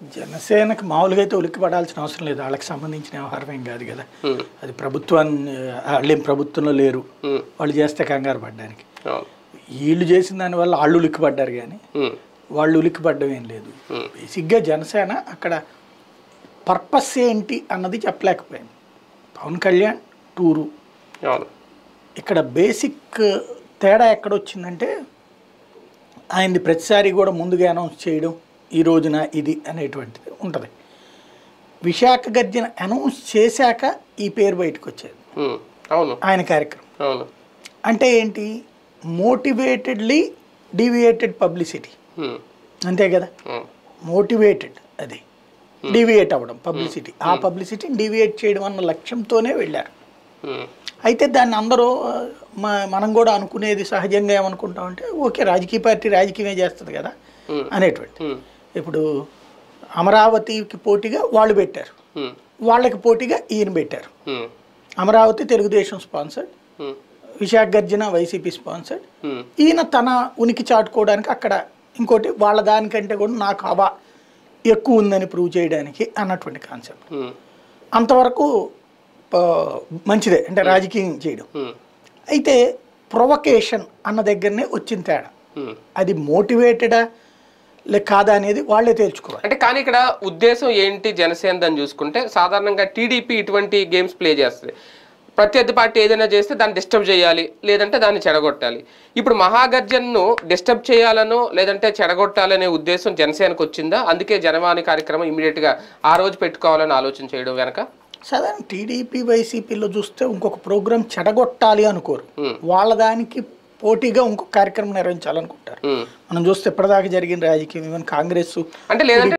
జనసేనకు మామూలుగా అయితే ఉలిక్కి పడాల్సిన అవసరం లేదు వాళ్ళకి సంబంధించిన వ్యవహారం ఏం కాదు కదా ఉమ్, అది ప్రభుత్వాన్ని వాళ్ళు ఏం ప్రభుత్వంలో లేరు ఉమ్, వాళ్ళు చేస్తే కంగారు పడ్డానికి అవును వీళ్ళు చేసిన దానివల్ల వాళ్ళు ఉలిక్కి పడ్డారు కానీ ఉమ్, వాళ్ళు ఉలిక్కి పడ్డం ఏం లేదు Hmm. బేసిక్గా జనసేన అక్కడ పర్పస్ ఏంటి అన్నది చెప్పలేకపోయింది పవన్ కళ్యాణ్ టూరు అవును ఇక్కడ బేసిక్ తేడా ఎక్కడొచ్చిందంటే ఆయనది ప్రతిసారి కూడా ముందుగా అనౌన్స్ చేయడం ఈ రోజున ఇది అనేటువంటిది ఉంటుంది విశాఖ గర్జన అనౌన్స్ చేశాక ఈ పేరు బయటకు వచ్చేది ఉమ్, అవును ఆయన కార్యక్రమం అవును అంటే ఏంటి మోటివేటెడ్లీ డీవియేటెడ్ పబ్లిసిటీ ఉమ్, అంతే కదా అవును మోటివేటెడ్ అది డీవియేట్ అవ్వడం పబ్లిసిటీ ఆ పబ్లిసిటీని డీవియేట్ చేయడం అన్న లక్ష్యంతోనే వెళ్ళారు ఉమ్, అయితే దాన్ని అందరూ ఆ, మ- మనం కూడా అనుకునేది సహజంగా ఏమనుకుంటామంటే ఓకే రాజకీయ పార్టీ రాజకీయమే చేస్తుంది కదా ఉమ్, అనేటువంటి ఉమ్, ఇప్పుడు అమరావతికి పోటీగా వాళ్ళు పెట్టారు ఉమ్, వాళ్ళకి పోటీగా ఈయన పెట్టారు um, Amaravati Telugu Desam sponsored um, Visakha Garjana YCP sponsored ఉమ్, ఈయన తన ఉనికి చాటుకోవడానికి అక్కడ ఇంకోటి వాళ్ళ దానికంటే కూడా నాకు హవా ఎక్కువ ఉందని ప్రూవ్ చేయడానికి అన్నటువంటి కాన్సెప్ట్ ఉమ్, అంతవరకు ఆ, మంచిదే అంటే రాజకీయం చేయడం ఉమ్, అయితే ప్రొవకేషన్ అన్న దగ్గరనే వచ్చిన తేడా ఉమ్. అది మోటివేటెడా లే కాదా అనేది వాళ్ళే తేల్చుకోవాలి అంటే కానీ ఇక్కడ ఉద్దేశం ఏంటి జనసేన దాన్ని చూసుకుంటే సాధారణంగా టీడీపీ ఇటువంటి గేమ్స్ ప్లే చేస్తుంది ప్రత్యర్థి పార్టీ ఏదైనా చేస్తే దాన్ని డిస్టర్బ్ చేయాలి లేదంటే దాన్ని చెడగొట్టాలి ఇప్పుడు మహాగర్జన్ను డిస్టర్బ్ చేయాలనో లేదంటే చెడగొట్టాలనే ఉద్దేశం జనసేనకు వచ్చిందా అందుకే జనవాణి కార్యక్రమం immediate గా ఆ రోజు పెట్టుకోవాలని ఆలోచన చేయడం వెనక సాధారణ టీడీపీ వైసీపీలో చూస్తే ఇంకొక ప్రోగ్రాం చెడగొట్టాలి అనుకోరు Hmm. వాళ్ళ దానికి పోటీగా ఇంకొక కార్యక్రమం నిర్వహించాలనుకుంటారు ఉమ్. మనం చూస్తే ఇప్పటిదాకా జరిగిన రాజకీయం ఈవెన్ కాంగ్రెస్ అంటే లేదంటే